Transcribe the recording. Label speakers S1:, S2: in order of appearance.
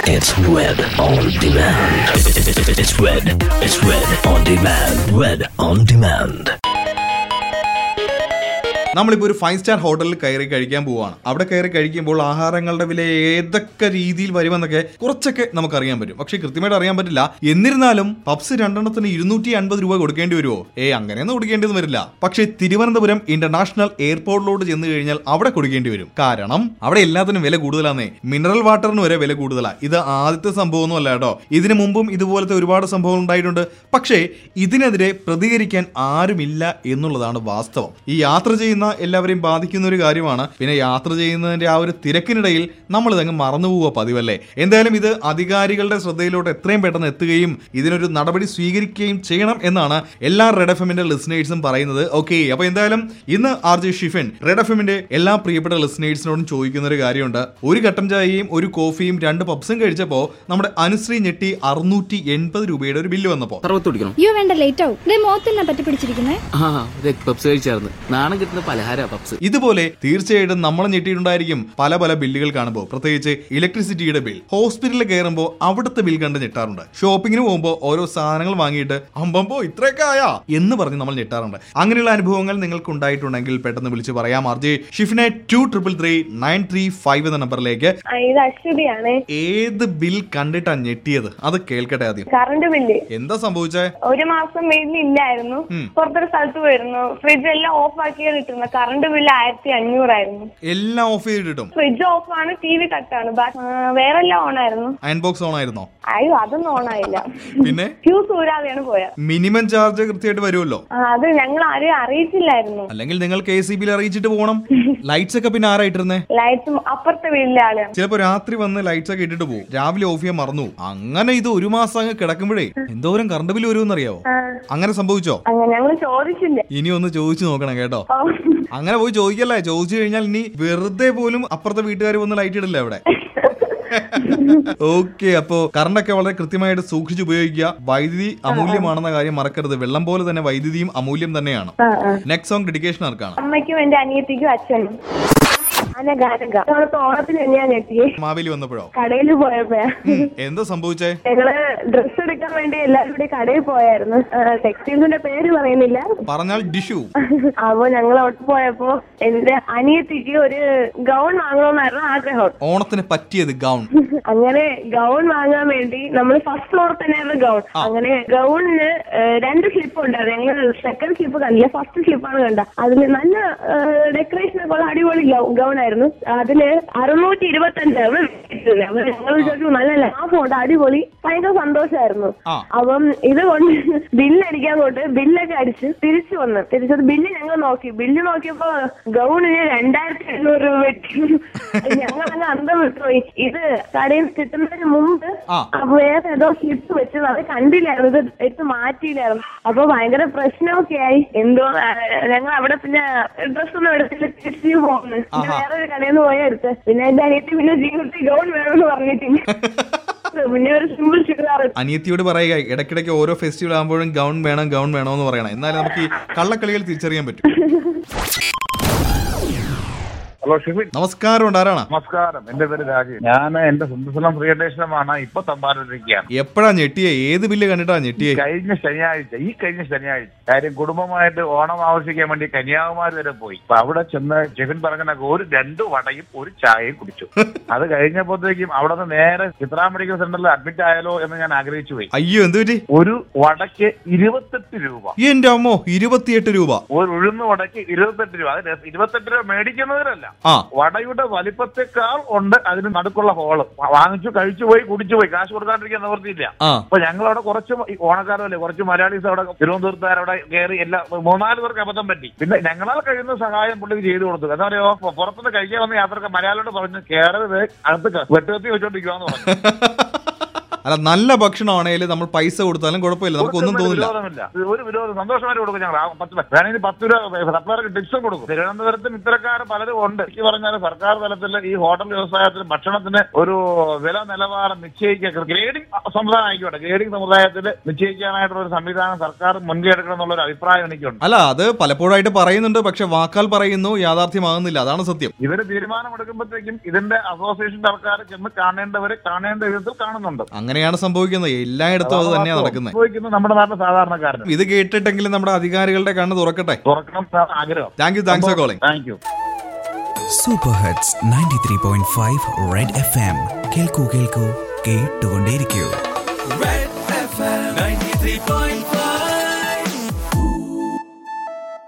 S1: It's Red on Demand. It's Red. It's Red on Demand. Red on Demand.
S2: നമ്മളിപ്പോൾ ഒരു five star ഹോട്ടലിൽ കയറി കഴിക്കാൻ പോവാണ് അവിടെ കയറി കഴിക്കുമ്പോൾ ആഹാരങ്ങളുടെ വില ഏതൊക്കെ രീതിയിൽ വരുമെന്നൊക്കെ കുറച്ചൊക്കെ നമുക്കറിയാൻ പറ്റും പക്ഷെ കൃത്യമായിട്ട് അറിയാൻ പറ്റില്ല എന്നിരുന്നാലും പപ്സ് രണ്ടെണ്ണത്തിന് ഇരുന്നൂറ്റി അൻപത് രൂപ കൊടുക്കേണ്ടി വരുമോ ഏ അങ്ങനെയൊന്നും കൊടുക്കേണ്ടത് വരില്ല പക്ഷേ തിരുവനന്തപുരം ഇന്റർനാഷണൽ എയർപോർട്ടിലോട്ട് ചെന്ന് കഴിഞ്ഞാൽ അവിടെ കൊടുക്കേണ്ടി വരും കാരണം അവിടെ എല്ലാത്തിനും വില കൂടുതലാന്നേ മിനറൽ വാട്ടറിന് വരെ വില കൂടുതലാണ് ഇത് ആദ്യത്തെ സംഭവമൊന്നും അല്ല കേട്ടോ ഇതിനു മുമ്പും ഇതുപോലത്തെ ഒരുപാട് സംഭവങ്ങൾ ഉണ്ടായിട്ടുണ്ട് പക്ഷേ ഇതിനെതിരെ പ്രതികരിക്കാൻ ആരുമില്ല എന്നുള്ളതാണ് വാസ്തവം ഈ യാത്ര ചെയ്യുന്ന എല്ലാവരെയും ബാധിക്കുന്ന ഒരു കാര്യമാണ് പിന്നെ യാത്ര ചെയ്യുന്നതിന്റെ ആ ഒരു തിരക്കിനിടയിൽ നമ്മൾ ഇതങ്ങ് മറന്നുപോവുക പതിവല്ലേ എന്തായാലും ഇത് അധികാരികളുടെ ശ്രദ്ധയിലോട്ട് എത്രയും പെട്ടെന്ന് എത്തുകയും ഇതിനൊരു നടപടി സ്വീകരിക്കുകയും ചെയ്യണം എന്നാണ് എല്ലാ റെഡ് എഫ് എമ്മിന്റെ ലിസണേഴ്സും പറയുന്നത് ഓക്കെ അപ്പൊ എന്തായാലും ഇന്ന് R J Shifin red F എമ്മിന്റെ എല്ലാ പ്രിയപ്പെട്ട ലിസണേഴ്സിനോടും ചോദിക്കുന്ന ഒരു കാര്യമുണ്ട് ഒരു കട്ടൻ ചായയും ഒരു കോഫിയും രണ്ട് പപ്സും കഴിച്ചപ്പോൾ നമ്മുടെ അനുശ്രീ ഞെട്ടി അറുന്നൂറ്റി എൺപത് രൂപയുടെ ഒരു ബില്ല് വന്നപ്പോൾ
S3: സർവത്ത് കുടിക്കണം
S4: അയ്യോ വേണ്ട ലേറ്റ് ആവും ദേ മോത്തിനെ പറ്റി പിടിച്ചിരിക്കുന്നേ
S3: ആ ഇത് പപ്സ് കഴിച്ചായിരുന്നു നാണം കിട്ടുന്ന പലഹാര പപ്സ്
S2: ഇതുപോലെ തീർച്ചയായിട്ടും നമ്മൾ ഞെട്ടിയിട്ടുണ്ടായിരിക്കും പല പല ബില്ലുകൾ കാണുമ്പോൾ പ്രത്യേകിച്ച് ഇലക്ട്രിസിറ്റിയുടെ ബിൽ ഹോസ്പിറ്റലിൽ കയറുമ്പോൾ അവിടുത്തെ ബിൽ കണ്ട് ഞെട്ടാറുണ്ട് ഷോപ്പിങ്ങിന് പോകുമ്പോൾ ഓരോ സാധനങ്ങൾ വാങ്ങിയിട്ട് അമ്പമ്പോ ഇത്രയൊക്കെ ആയാ എന്ന് പറഞ്ഞ് നമ്മൾ ഞെട്ടാറുണ്ട് അങ്ങനെയുള്ള അനുഭവങ്ങൾ നിങ്ങൾക്ക് ഉണ്ടായിട്ടുണ്ടെങ്കിൽ പെട്ടെന്ന് വിളിച്ച് പറയാം ആർജെ ഷിഫിനെ two triple three nine three five എന്ന നമ്പറിലേക്ക്
S5: ആ, ഇത് അശ്വതിയാണ്
S2: ഏത് ബിൽ കണ്ടിട്ടാ ഞെട്ടിയത് അത് കേൾക്കട്ടെ ആദ്യം
S5: കറണ്ട് ബില്ല്
S2: എന്താ സംഭവിച്ചേ
S5: ഒരു മാസം വീട്ടിലില്ലായിരുന്നു പുറത്തൊരു സ്ഥലത്ത് പോയിരുന്നു ഫ്രിഡ്ജ് എല്ലാം ഓഫ് ആക്കിയാണ് കിട്ടുന്നത് കറണ്ട് ബില്ല് ആയിരത്തി അഞ്ഞൂറായിരുന്നു
S2: എല്ലാം ഓഫ് ചെയ്തിട്ടും
S5: ഫ്രിഡ്ജ് ഓഫ് ആണ് ടി വി കട്ടാണ് വേറെ എല്ലാം ഓൺ ആയിരുന്നു
S2: അയൺ ബോക്സ് ഓൺ ആയിരുന്നോ
S5: അയ്യോ അതൊന്നും ഓൺ ആയില്ല
S2: പിന്നെ
S5: ഫ്യൂസ് ഊരാതെയാണ് പോയത്
S2: മിനിമം ചാർജ് കൃത്യമായിട്ട് വരുമല്ലോ
S5: ആ, അത് ഞങ്ങൾ ആരെയും അറിയിച്ചില്ലായിരുന്നു
S2: അല്ലെങ്കിൽ നിങ്ങൾ കെ സി ബിയിൽ അറിയിച്ചിട്ട് പോകണം ലൈറ്റ്സ് ഒക്കെ പിന്നെ ആരായിട്ടിരുന്നേ
S5: ലൈറ്റ്സും അപ്പുറത്തെ വീട്ടിലെ ആളാണ്
S2: ചിലപ്പോ രാത്രി വന്ന് ലൈറ്റ്സ് ഒക്കെ ഇട്ടിട്ട് പോകും രാവിലെ ഓഫ് ചെയ്യാൻ മറന്നു പോകും. അങ്ങനെ ഇത് ഒരു മാസം അങ്ങ് കിടക്കുമ്പോഴേ എന്തോരം കറണ്ട് ബില്ല് വരുമെന്ന് അറിയാവോ അങ്ങനെ സംഭവിച്ചോ
S5: അങ്ങനെ ഞങ്ങൾ ചോദിച്ചില്ല
S2: ഇനി ഒന്ന് ചോദിച്ചു നോക്കണം കേട്ടോ
S5: ഓ.
S2: അങ്ങനെ പോയി ചോദിക്കല്ലേ ചോദിച്ചു കഴിഞ്ഞാൽ ഇനി വെറുതെ പോലും അപ്പുറത്തെ വീട്ടുകാർ വന്ന് ലൈറ്റ് ഇടില്ല അവിടെ ഓക്കെ അപ്പോ കറണ്ടൊക്കെ വളരെ കൃത്യമായിട്ട് സൂക്ഷിച്ച് ഉപയോഗിക്കുക വൈദ്യുതി അമൂല്യമാണെന്ന കാര്യം മറക്കരുത് വെള്ളം പോലെ തന്നെ വൈദ്യുതിയും അമൂല്യം തന്നെയാണ്
S5: ആ, ആ.
S2: നെക്സ്റ്റ് സോങ് ഡെഡിക്കേഷൻ ആർക്കാണ്
S5: അമ്മയ്ക്കും എന്റെ അനിയത്തിക്കും അച്ഛനും അനഘ അനഘ ഞങ്ങൾക്ക് ഓണത്തിന് തന്നെയാ ഞെട്ടിയേ
S2: മാവേലി വന്നപ്പോഴോ
S5: കടയിൽ പോയപ്പോയാ
S2: ഉം, എന്താ സംഭവിച്ചേ
S5: ഞങ്ങള് ഡ്രസ് എടുക്കാൻ വേണ്ടി എല്ലാവരും കൂടി കടയിൽ പോയായിരുന്നു ടെക്സ്റ്റൈൽസിന്റെ പേര് പറയുന്നില്ല
S2: പറഞ്ഞാൽ ഡിഷു
S5: അപ്പൊ ഞങ്ങൾ അവിടെ പോയപ്പോ എന്റെ അനിയത്തിക്ക് ഒരു ഗൗൺ വാങ്ങണമെന്നായിരുന്നു ആഗ്രഹം
S2: ഓണത്തിന് പറ്റിയത് ഗൗൺ
S5: അങ്ങനെ ഗൗൺ വാങ്ങാൻ വേണ്ടി നമ്മൾ ഫസ്റ്റ് ഫ്ലോർ തന്നെയായിരുന്നു ഗൗൺ അങ്ങനെ ഗൗണിന് രണ്ട് സ്ലിപ്പ് ഉണ്ടായിരുന്നു ഞങ്ങൾ സെക്കൻഡ് സ്ലിപ്പ് കണ്ടില്ല ഫസ്റ്റ് സ്ലിപ്പാണ് കണ്ട അതിന് നല്ല ഡെക്കറേഷൻ ഒക്കെ ഉള്ള അടിപൊളി ഗൗൺ ആയിരുന്നു അതിന് അറുന്നൂറ്റി ഇരുപത്തി അഞ്ചായിരുന്നു ഞങ്ങൾ വിചാരിച്ചു നല്ല ലാഭമുണ്ട് അടിപൊളി ഭയങ്കര സന്തോഷമായിരുന്നു
S2: ആ.
S5: അപ്പം ഇത് കൊണ്ട് ബില്ല് അടിക്കാൻ കൊണ്ട് ബില്ലൊക്കെ അടിച്ച് തിരിച്ചു വന്ന് തിരിച്ചത് ബില്ല് ഞങ്ങൾ നോക്കി ബില്ല് നോക്കിയപ്പോ ഗൗണിന് രണ്ടായിരത്തി എണ്ണൂറ് രൂപ വെട്ടി ഞങ്ങൾ അങ്ങ് അന്തം വിട്ടുപോയി ഇത് കടയിൽ നിന്ന് കിട്ടുന്നതിന് മുമ്പ്
S2: ആ.
S5: അപ്പൊ വേറെ ഏതോ സ്ലിപ്പ് വെച്ചത് അത് കണ്ടില്ലായിരുന്നു ഇത് എടുത്ത് മാറ്റിയില്ലായിരുന്നു അപ്പൊ ഭയങ്കര പ്രശ്നമൊക്കെ ആയി എന്തോ ആ, ഞങ്ങൾ അവിടെ പിന്നെ ഡ്രസ് ഒന്നും എടുത്തില്ല തിരിച്ചു പോകുന്നു പിന്നെ
S2: ആഹാ.
S5: വേറൊരു കടയിൽ നിന്ന് പോയാ എടുത്ത് പിന്നെ എന്റെ അനിയത്തി പിന്നെ ജീവിതത്തിൽ ഗൗൺ വേണമെന്ന് പറഞ്ഞിട്ടില്ല പിന്നെ ഒരു സിമ്പിൾ ചുരിദാർ
S2: അനിയത്തിയോട് പറയുക ഇടയ്ക്കിടയ്ക്ക് ഓരോ ഫെസ്റ്റിവൽ ആകുമ്പോഴും ഗൗൺ വേണം ഗൗൺ വേണമെന്ന് പറയണം എന്നാലും നമുക്ക് ഈ കള്ളക്കളികൾ തിരിച്ചറിയാൻ പറ്റും
S6: ഹലോ ഷിബിൻ
S2: നമസ്കാരം ഉണ്ട് ആരാണ്
S6: നമസ്കാരം എന്റെ പേര് രാജീവ് ഞാൻ എന്റെ സ്വന്തസ്ഥലം പ്രിയദേശമാണ് ഇപ്പൊ തമ്പാനൂരിക്കാണ്
S2: എപ്പോഴാ ഞെട്ടിയേ ഏത് ബില്ല് കണ്ടിട്ടാ ഞെട്ടിയേ
S6: കഴിഞ്ഞ ശനിയാഴ്ച ഈ കഴിഞ്ഞ ശനിയാഴ്ച കാര്യം കുടുംബമായിട്ട് ഓണം ആഘോഷിക്കാൻ വേണ്ടി കന്യാകുമാരി വരെ പോയി അപ്പൊ അവിടെ ചെന്ന് ജെഫിൻ പറഞ്ഞ ഒരു രണ്ട് വടയും ഒരു ചായയും കുടിച്ചു അത് കഴിഞ്ഞപ്പോഴത്തേക്കും അവിടെ നിന്ന് നേരെ ചിത്രാ മെഡിക്കൽ സെന്ററിൽ അഡ്മിറ്റ് ആയാലോ എന്ന് ഞാൻ ആഗ്രഹിച്ചു പോയി
S2: അയ്യോ എന്ത് പറ്റി
S6: ഒരു വടക്ക് ഇരുപത്തെട്ട് രൂപ
S2: എന്റെ അമ്മോ ഇരുപത്തിയെട്ട് രൂപ
S6: ഒരു ഉഴുന്ന് വടക്ക് ഇരുപത്തെട്ട് രൂപ അത് ഇരുപത്തെട്ട് രൂപ മേടിക്കുന്നവരല്ല
S2: ആ
S6: വടയുടെ വലിപ്പത്തെക്കാൾ ഉണ്ട് അതിന് നടുക്കുള്ള ഹോള് വാങ്ങിച്ചു കഴിച്ചു പോയി കുടിച്ചു പോയി കാശ് കൊടുക്കാണ്ടിരിക്കാൻ നിവർത്തിയില്ല
S2: ആ
S6: അപ്പൊ ഞങ്ങൾ അവിടെ കുറച്ച് ഈ ഓണക്കാലമല്ലേ കുറച്ച് മലയാളീസ് അവിടെ തിരുവനന്തപുരത്തുകാർ അവിടെ കയറി എല്ലാ മൂന്നാല് പേർക്ക് അബദ്ധം പറ്റി പിന്നെ ഞങ്ങളാൽ കഴിയുന്ന സഹായം പുള്ളിക്ക് ചെയ്തു കൊടുത്തു എന്താ പറയുക പൊ- പുറത്തുനിന്ന് കഴിക്കാൻ വന്ന യാത്രക്ക് മലയാളിയോട് പറഞ്ഞു കയറരുത് അകത്ത് ക- വെട്ടുകത്തി വെച്ചോണ്ടിരിക്കുവാന്ന് പറഞ്ഞു
S2: അല്ല നല്ല ഭക്ഷണമാണെങ്കിൽ നമ്മൾ പൈസ കൊടുത്താലും കുഴപ്പമില്ല നമുക്കൊന്നും
S6: ഒരു
S2: തോന്നില്ല
S6: വിരോധമില്ല ഒരു വിരോധം സന്തോഷമായിട്ട് കൊടുക്കും ഞങ്ങൾ ആ പത്ത് രൂപ. വേണമെങ്കിൽ പത്ത് രൂപ സപ്ലൈർക്ക് ടിപ്സും കൊടുക്കും തിരുവനന്തപുരത്തും ഇത്തരക്കാർ പലരും ഉണ്ട് എനിക്ക് പറഞ്ഞാൽ സർക്കാർ തലത്തിൽ ഈ ഹോട്ടൽ വ്യവസായത്തിൽ ഭക്ഷണത്തിന് ഒരു വില നിലവാരം നിശ്ചയിക്കുക ഗ്രേഡിംഗ് സമുദായം ആയിക്കോട്ടെ ഗ്രേഡിംഗ് സമുദായത്തിൽ നിശ്ചയിക്കാനായിട്ടുള്ള ഒരു സംവിധാനം സർക്കാർ മുൻകൈ എടുക്കണം എന്നുള്ള ഒരു അഭിപ്രായം എനിക്കുണ്ട്
S2: അല്ല അത് പലപ്പോഴായിട്ട് പറയുന്നുണ്ട് പക്ഷെ വാക്കാൽ പറയുന്നു യാഥാർത്ഥ്യമാകുന്നില്ല അതാണ് സത്യം
S6: ഇവര് തീരുമാനമെടുക്കുമ്പോഴത്തേക്കും ഇതിന്റെ അസോസിയേഷൻ സർക്കാർ ചെന്ന് കാണേണ്ടവരെ കാണേണ്ട വിധത്തിൽ കാണുന്നുണ്ട്
S2: അങ്ങനെയാണ് സംഭവിക്കുന്നത് എല്ലായിടത്തും അത് തന്നെയാണ് നടക്കുന്നത്
S6: സംഭവിക്കുന്നത് നമ്മുടെ നാട്ടിലെ സാധാരണക്കാരന്
S2: ഇത് കേട്ടിട്ടെങ്കിലും നമ്മുടെ അധികാരികളുടെ കണ്ണ് തുറക്കട്ടെ
S6: തുറക്കണം എന്നാണ് ആഗ്രഹം
S2: thank you thanks for calling
S6: thank you
S7: super hits ninety three point five red F M കേൾക്കൂ കേൾക്കൂ കേട്ടുകൊണ്ടേയിരിക്കൂ red F M ninety three point